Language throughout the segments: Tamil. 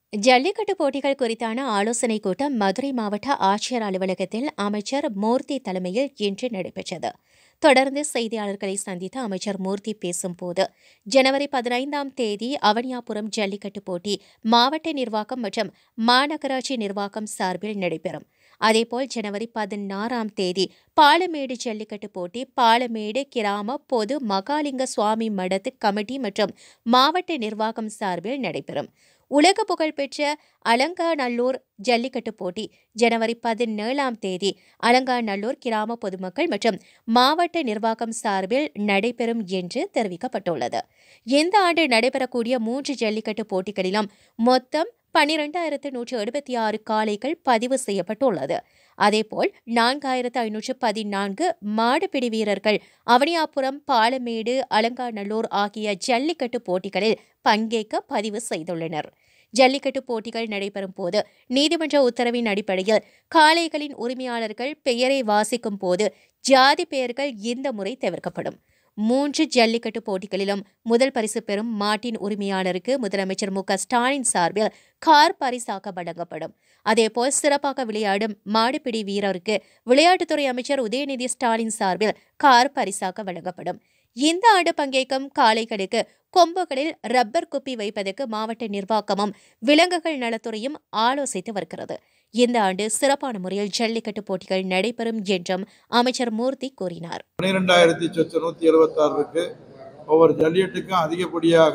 ஜல்லிக்கட்டு போட்டிகள் குறித்தான ஆலோசனைக் கூட்டம் மதுரை மாவட்ட ஆட்சியர் அலுவலகத்தில் அமைச்சர் மூர்த்தி தலைமையில் இன்று நடைபெற்றது தொடர்ந்து செய்தியாளர்களை சந்தித்த அமைச்சர் மூர்த்தி பேசும்போது ஜனவரி பதினைந்தாம் தேதி அவனியாபுரம் ஜல்லிக்கட்டு போட்டி மாவட்ட நிர்வாகம் மற்றும் மாநகராட்சி நிர்வாகம் சார்பில் நடைபெறும் அதேபோல் ஜனவரி பதினாறாம் தேதி பாலமேடு ஜல்லிக்கட்டு போட்டி பாலமேடு கிராம பொது மகாலிங்க சுவாமி மடத்து கமிட்டி மற்றும் மாவட்ட நிர்வாகம் சார்பில் நடைபெறும் உலக புகழ்பெற்ற அலங்காநல்லூர் ஜல்லிக்கட்டு போட்டி ஜனவரி பதினேழாம் தேதி அலங்காநல்லூர் கிராம பொதுமக்கள் மற்றும் மாவட்ட நிர்வாகம் சார்பில் நடைபெறும் என்று தெரிவிக்கப்பட்டுள்ளது இந்த ஆண்டு நடைபெறக்கூடிய மூன்று ஜல்லிக்கட்டு போட்டிகளிலும் மொத்தம் பனிரெண்டாயிரத்து நூற்று எழுபத்தி ஆறு காளைகள் பதிவு செய்யப்பட்டுள்ளது அதேபோல் நான்காயிரத்து ஐநூற்று பதினான்கு மாடுபிடி வீரர்கள் அவனியாபுரம் பாலமேடு அலங்காநல்லூர் ஆகிய ஜல்லிக்கட்டு போட்டிகளில் பங்கேற்க பதிவு செய்துள்ளனர் ஜல்லிக்கட்டு போட்டிகள் நடைபெறும் போது நீதிமன்ற உத்தரவின் அடிப்படையில் காளைகளின் உரிமையாளர்கள் பெயரை வாசிக்கும் போது ஜாதி பெயர்கள் இந்த முறை தவிர்க்கப்படும் மூன்று ஜல்லிக்கட்டு போட்டிகளிலும் முதல் பரிசு பெறும் மாட்டின் உரிமையாளருக்கு முதலமைச்சர் மு க ஸ்டாலின் சார்பில் கார் பரிசாக வழங்கப்படும் அதேபோல் சிறப்பாக விளையாடும் மாடுபிடி வீரருக்கு விளையாட்டுத்துறை அமைச்சர் உதயநிதி ஸ்டாலின் சார்பில் கார் பரிசாக வழங்கப்படும் இந்த ஆண்டு பங்கேற்கும் காளைகளுக்கு கொம்புகளில் ரப்பர் குப்பி வைப்பதற்கு மாவட்ட நிர்வாகமும் விலங்குகள் நலத்துறையும் ஆலோசித்து வருகிறது இந்த ஆண்டு சிறப்பான முறையில் ஜல்லிக்கட்டு போட்டிகள் நடைபெறும் என்றும் அமைச்சர் மூர்த்தி கூறினார் பன்னிரெண்டாயிரத்தி சொச்ச நூற்றி எழுபத்தாறு இருக்கு ஒவ்வொரு ஜல்லிக்கட்டுக்கும் அதிகப்படியாக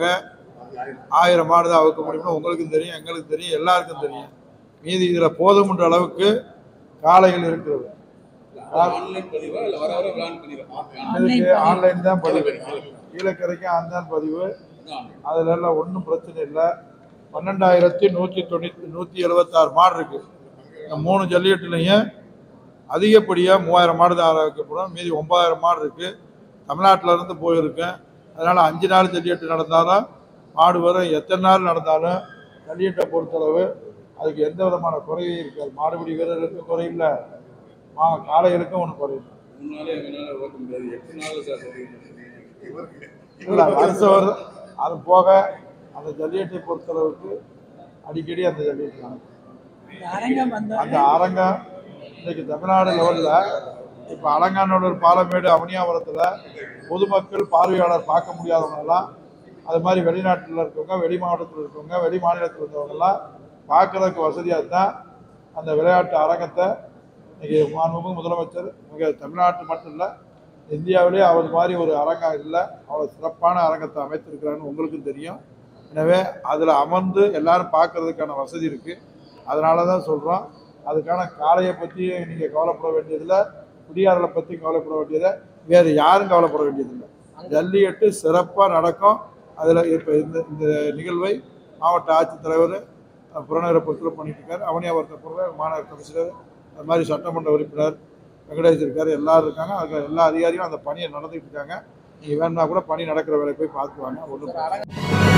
ஆயிரம் மாடு தான் அவுக்க முடியும்னு உங்களுக்கும் தெரியும் எங்களுக்கும் தெரியும் எல்லாருக்கும் தெரியும் மீதி இதில் போதுமன்ற அளவுக்கு காளைகள் இருக்கிறது ஆன்லைன் பதிவா இல்ல வர வர பிளான் பண்ணிடுறோம் இதுக்கு ஆன்லைன் தான் பதிவு கீழக்கரைக்கு ஆன்லைன் பதிவு அதுல எல்லாம் ஒன்றும் பிரச்சனை இல்லை பன்னெண்டாயிரத்தி நூற்றி தொண்ணூற்றி நூற்றி எழுபத்தாறு மாடு இருக்கு இந்த மூணு ஜல்லிக்கட்டுலையும் அதிகப்படியாக மூவாயிரம் மாடு தான் வைக்கப்படும் மீதி ஒன்பதாயிரம் மாடு இருக்கு தமிழ்நாட்டில இருந்து போயிருக்கேன் அதனால அஞ்சு நாள் ஜல்லிக்கட்டு நடந்தாலும் மாடு வரும் எத்தனை நாள் நடந்தாலும் ஜல்லிக்கட்டை பொறுத்தளவு அதுக்கு எந்த விதமான குறையும் இருக்காது மாடுபிடி வீரர்களுக்கும் குறையில்லை மா காளைகளுக்கும் ஒன்றும் குறையில்லை மூணு நாளே எங்களால ஓட்ட முடியாது எட்டு நாள் சார் இல்லை வருஷம் வருடம் அது போக அந்த ஜல்லிக்கட்டை பொறுத்தளவுக்கு அடிக்கடி அந்த ஜல்லிக்கட்டு நடக்கும் அரங்கம் வந்தா அந்த அரங்கம் இன்னைக்கு தமிழ்நாடு லெவலில் இப்போ அலங்காநல்லூர் பாலமேடு அவனியாபுரத்தில் பொதுமக்கள் பார்வையாளர் பார்க்க முடியாதவங்கெல்லாம் அது மாதிரி வெளிநாட்டில் இருக்கவங்க வெளி மாவட்டத்தில் இருக்கவங்க வெளி மாநிலத்தில் இருந்தவங்கெல்லாம் பார்க்கறதுக்கு வசதியாக தான் அந்த விளையாட்டு அரங்கத்தை இன்னைக்கு மாண்புமிகு முதலமைச்சர் மிக தமிழ்நாட்டு மட்டும் இல்லை இந்தியாவிலே அவர் மாதிரி ஒரு அரங்கம் இல்லை அவ்வளோ சிறப்பான அரங்கத்தை அமைத்திருக்கிறான்னு உங்களுக்கும் தெரியும் எனவே அதில் அமர்ந்து எல்லாரும் பார்க்கறதுக்கான வசதி இருக்குது அதனால தான் சொல்கிறோம் அதுக்கான காளையை பற்றி நீங்கள் கவலைப்பட வேண்டியதில்லை குடியாரலை பற்றி கவலைப்பட வேண்டியதை வேறு யாரும் கவலைப்பட வேண்டியதில்லை ஜல்லிக்கட்டு சிறப்பாக நடக்கும் அதில் இப்போ இந்த இந்த நிகழ்வை மாவட்ட ஆட்சித்தலைவர் அஹ், புறநகரை பொறுத்தவரை பண்ணிட்டு இருக்காரு அவனியாபுரத்தை பொறுத்த மாநகர கமிஷனர் அது மாதிரி சட்டமன்ற உறுப்பினர் வெங்கடேஷ் இருக்காரு எல்லாரும் இருக்காங்க அதுக்கு எல்லா அதிகாரியும் அந்த பணியை நடந்துகிட்டு இருக்காங்க நீங்கள் வேணும்னா கூட பணி நடக்கிற வேலையை போய் பார்த்துக்குவாங்க ஒன்றும்